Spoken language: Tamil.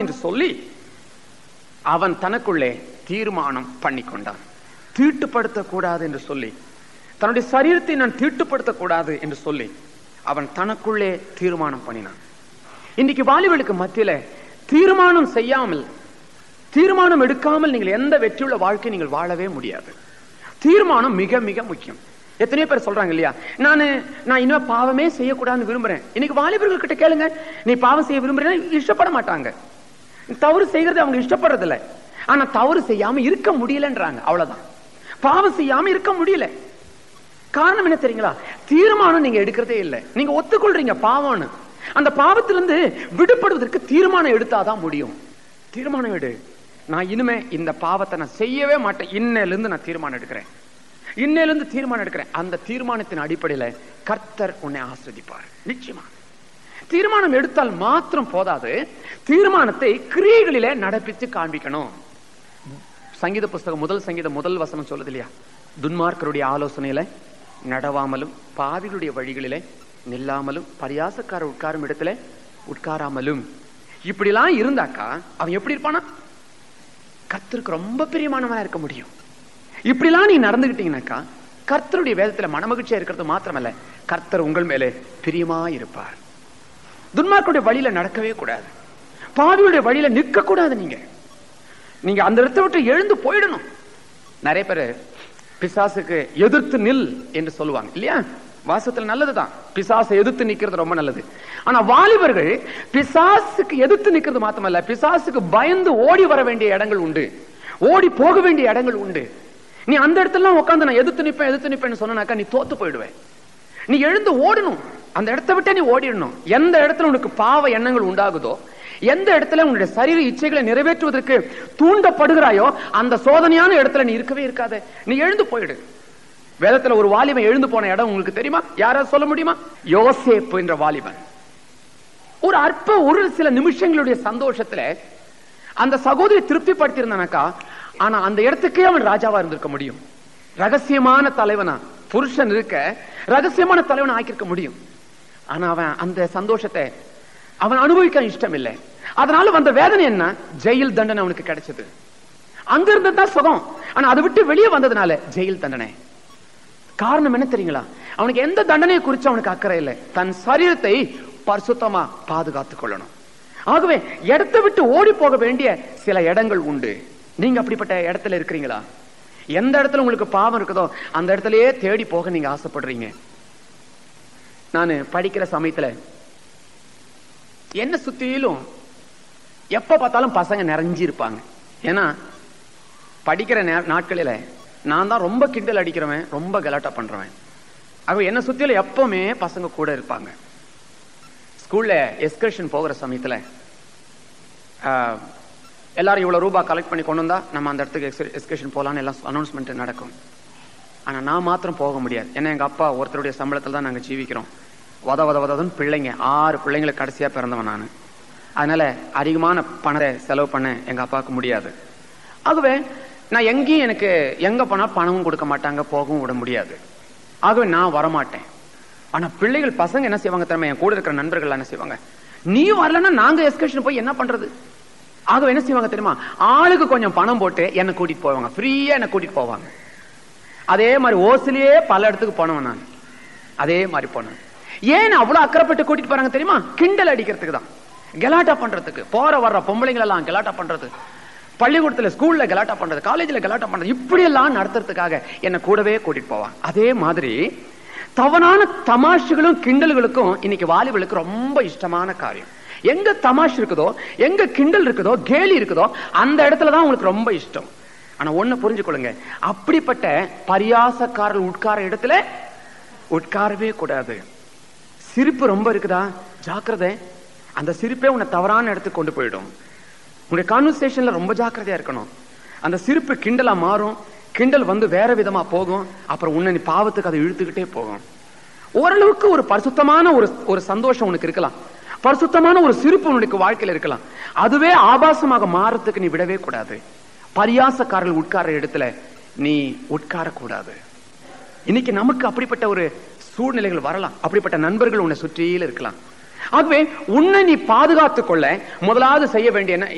என்று சொல்லி அவன் தனக்குள்ளே தீர்மானம் பண்ணி கொண்டான் தீட்டுப்படுத்தக் கூடாது என்று சொல்லி தன்னுடைய சரீரத்தை நான் தீட்டுப்படுத்தக் கூடாது என்று சொல்லி அவன் தனக்குள்ளே தீர்மானம் பண்ணினான் இன்னைக்கு வாலிபர்களுக்கு மத்தியில தீர்மானம் செய்யாமல் தீர்மானம் எடுக்காமல் நீங்கள் எந்த வெற்றியுள்ள வாழ்க்கை நீங்கள் வாழவே முடியாது தீர்மானம் மிக மிக முக்கியம் எத்தனையோ பேர் சொல்றாங்க இல்லையா நானு நான் இனிமே பாவமே செய்யக்கூடாதுன்னு விரும்புறேன் இன்னைக்கு வாலிபர்கள் கிட்ட கேளுங்க நீ பாவம் செய்ய விரும்புறேன் இஷ்டப்பட மாட்டாங்க தவறு செய்யறது அவங்க இஷ்டப்படுறது இல்ல ஆனா தவறு செய்யாம இருக்க முடியலன்றாங்க அவ்வளவுதான் பாவம் செய்யாம இருக்க முடியல காரணம் என்ன தெரியுங்களா தீர்மானம் நீங்க எடுக்கிறதே இல்லை நீங்க ஒத்துக்கொள்றீங்க பாவம்னு அந்த பாவத்திலிருந்து விடுபடுவதற்கு தீர்மானம் எடுத்தாதான் முடியும் தீர்மானம் எடு நான் இனிமே இந்த பாவத்தை நான் செய்யவே மாட்டேன் இன்னையில இருந்து நான் தீர்மானம் எடுக்கிறேன் இன்னையில இருந்து தீர்மானம் எடுக்கிறேன் அந்த தீர்மானத்தின் அடிப்படையில கர்த்தர் உன்னை ஆஸ்வதிப்பார் நிச்சயமா தீர்மானம் எடுத்தால் மாத்திரம் போதாது தீர்மானத்தை கிரியைகளிலே நடப்பித்து காண்பிக்கணும் சங்கீத புஸ்தகம் முதல் சங்கீத முதல் வசனம் சொல்லுது இல்லையா துன்மார்க்கருடைய ஆலோசனையில நடவாமலும் பாவிகளுடைய வழிகளிலே நில்லாமலும் பரியாசக்கார உட்காரும் இடத்துல உட்காராமலும் இப்படிலாம் இருந்தாக்கா அவன் எப்படி இருப்பானா கர்த்தருக்கு ரொம்ப பிரியமானவனா இருக்க முடியும் இப்படிலாம் நீ நடந்துகிட்டீங்கன்னாக்கா கர்த்தருடைய வேதத்துல மனமகிழ்ச்சியா இருக்கிறது மாத்திரமல்ல கர்த்தர் உங்கள் மேலே பிரியமா இருப்பார் துன்மார்க்குடைய வழியில நடக்கவே கூடாது பாவியுடைய வழியில நிற்க கூடாது நீங்க நீங்க அந்த இடத்தை விட்டு எழுந்து போயிடணும் நிறைய பேர் பிசாசுக்கு எதிர்த்து நில் என்று சொல்லுவாங்க இல்லையா வாசத்துல நல்லதுதான் பிசாசை எதிர்த்து நிக்கிறது ரொம்ப நல்லது ஆனா வாலிபர்கள் பிசாசுக்கு எதிர்த்து நிக்கிறது மாத்திரமல்ல பிசாசுக்கு பயந்து ஓடி வர வேண்டிய இடங்கள் உண்டு ஓடி போக வேண்டிய இடங்கள் உண்டு நீ அந்த இடத்துல உட்காந்து நான் எதிர்த்து நிப்பேன் எதிர்த்து நிப்பேன்னு சொன்னாக்கா நீ தோத்து போயிடுவேன் நீ எழுந்து ஓடணும் அந்த இடத்தை விட்டே நீ ஓடிடணும் எந்த இடத்துல உனக்கு பாவ எண்ணங்கள் உண்டாகுதோ எந்த இடத்துல உன்னுடைய சரீர இச்சைகளை நிறைவேற்றுவதற்கு தூண்டப்படுகிறாயோ அந்த சோதனையான இடத்துல நீ இருக்கவே இருக்காத நீ எழுந்து போயிடு வேதத்துல ஒரு வாலிபன் எழுந்து போன இடம் உங்களுக்கு தெரியுமா யாராவது சொல்ல முடியுமா யோசேப்பு என்ற வாலிபன் ஒரு அற்ப ஒரு சில நிமிஷங்களுடைய சந்தோஷத்துல அந்த சகோதரி திருப்திப்படுத்தி இருந்தானாக்கா ஆனா அந்த இடத்துக்கே அவன் ராஜாவா இருந்திருக்க முடியும் ரகசியமான தலைவனா புருஷன் இருக்க ரகசியமான தலைவனை ஆக்கியிருக்க முடியும் ஆனா அவன் அந்த சந்தோஷத்தை அவன் அனுபவிக்க இஷ்டம் இல்லை அதனால வந்த வேதனை என்ன ஜெயில் தண்டனை அவனுக்கு கிடைச்சது அங்க இருந்ததுதான் சுகம் ஆனா அதை விட்டு வெளியே வந்ததுனால ஜெயில் தண்டனை காரணம் என்ன தெரியுங்களா அவனுக்கு எந்த தண்டனையை குறித்து அவனுக்கு அக்கறை இல்லை தன் சரீரத்தை பரிசுத்தமா பாதுகாத்துக் கொள்ளணும் ஆகவே இடத்தை விட்டு ஓடி போக வேண்டிய சில இடங்கள் உண்டு நீங்க அப்படிப்பட்ட இடத்துல இருக்கிறீங்களா எந்த இடத்துல உங்களுக்கு பாவம் இருக்குதோ அந்த இடத்துலயே தேடி போக நீங்க ஆசைப்படுறீங்க நான் படிக்கிற சமயத்துல என்ன சுத்தியிலும் எப்ப பார்த்தாலும் பசங்க நிறைஞ்சு இருப்பாங்க ஏன்னா படிக்கிற நாட்களில நான் தான் ரொம்ப கிண்டல் அடிக்கிறவன் ரொம்ப கலாட்டா பண்றவன் ஆக என்ன சுத்தியில எப்பவுமே பசங்க கூட இருப்பாங்க ஸ்கூல்ல எஸ்கர்ஷன் போகிற சமயத்துல எல்லாரும் இவ்வளவு ரூபாய் கலெக்ட் பண்ணி கொண்டு வந்தா நம்ம அந்த இடத்துக்கு எஸ்கர்ஷன் போலான்னு எல்லாம் அனௌன்ஸ்மெண்ட் நடக்கும் ஆனா நான் மாத்திரம் போக முடியாது ஏன்னா எங்க அப்பா ஒருத்தருடைய சம்பளத்தில் தான் நாங்க ஜீவிக்கிறோம் வத வத வதன்னு பிள்ளைங்க ஆறு பிள்ளைங்களுக்கு கடைசியா பிறந்தவன் நான் அதனால அதிகமான பணத்தை செலவு பண்ண எங்க அப்பாவுக்கு முடியாது ஆகவே நான் எங்கேயும் எனக்கு எங்க போனாலும் பணமும் கொடுக்க மாட்டாங்க போகவும் விட முடியாது ஆகவே நான் வரமாட்டேன் ஆனா பிள்ளைகள் பசங்க என்ன செய்வாங்க தெரியுமா என் கூட இருக்கிற நண்பர்கள் என்ன செய்வாங்க நீ வரலன்னா நாங்க எஸ்கர்ஷன் போய் என்ன பண்றது ஆகவே என்ன செய்வாங்க தெரியுமா ஆளுக்கு கொஞ்சம் பணம் போட்டு என்ன கூட்டிட்டு போவாங்க ஃப்ரீயா என்ன கூட்டிட்டு போவாங்க அதே மாதிரி ஓசிலேயே பல இடத்துக்கு போனவன் நான் அதே மாதிரி போனேன் ஏன் அவ்வளவு அக்கறைப்பட்டு கூட்டிட்டு போறாங்க தெரியுமா கிண்டல் அடிக்கிறதுக்கு தான் கலாட்டா பண்றதுக்கு போற வர்ற பொம்பளைங்க எல்லாம் கலாட்டா பண்றது பள்ளிக்கூடத்துல ஸ்கூல்ல கலாட்டா பண்றது காலேஜ்ல கலாட்டா பண்றது இப்படி எல்லாம் நடத்துறதுக்காக என்ன கூடவே கூட்டிட்டு போவாங்க அதே மாதிரி தவறான தமாஷுகளும் கிண்டல்களுக்கும் இன்னைக்கு வாலிபர்களுக்கு ரொம்ப இஷ்டமான காரியம் எங்க தமாஷ் இருக்குதோ எங்க கிண்டல் இருக்குதோ கேலி இருக்குதோ அந்த இடத்துலதான் உங்களுக்கு ரொம்ப இஷ்டம் ஆனா ஒண்ணு புரிஞ்சுக்கொள்ளுங்க அப்படிப்பட்ட பரியாசக்காரர்கள் உட்கார இடத்துல உட்காரவே கூடாது சிரிப்பு ரொம்ப இருக்குதா ஜாக்கிரதை அந்த சிரிப்பே உன்னை தவறான இடத்துக்கு கொண்டு போயிடும் உங்களுடைய கான்வர்சேஷன்ல ரொம்ப ஜாக்கிரதையா இருக்கணும் அந்த சிரிப்பு கிண்டலா மாறும் கிண்டல் வந்து வேற விதமா போகும் அப்புறம் உன்னை நீ பாவத்துக்கு அதை இழுத்துக்கிட்டே போகும் ஓரளவுக்கு ஒரு பரிசுத்தமான ஒரு ஒரு சந்தோஷம் உனக்கு இருக்கலாம் பரிசுத்தமான ஒரு சிரிப்பு உனக்கு வாழ்க்கையில இருக்கலாம் அதுவே ஆபாசமாக மாறத்துக்கு நீ விடவே கூடாது பரியாசக்காரர்கள் உட்கார இடத்துல நீ உட்கார கூடாது இன்னைக்கு நமக்கு அப்படிப்பட்ட ஒரு சூழ்நிலைகள் வரலாம் அப்படிப்பட்ட நண்பர்கள் உன்னை சுற்றியில் இருக்கலாம் ஆகவே உன்னை நீ பாதுகாத்துக் கொள்ள முதலாவது செய்ய வேண்டிய என்ன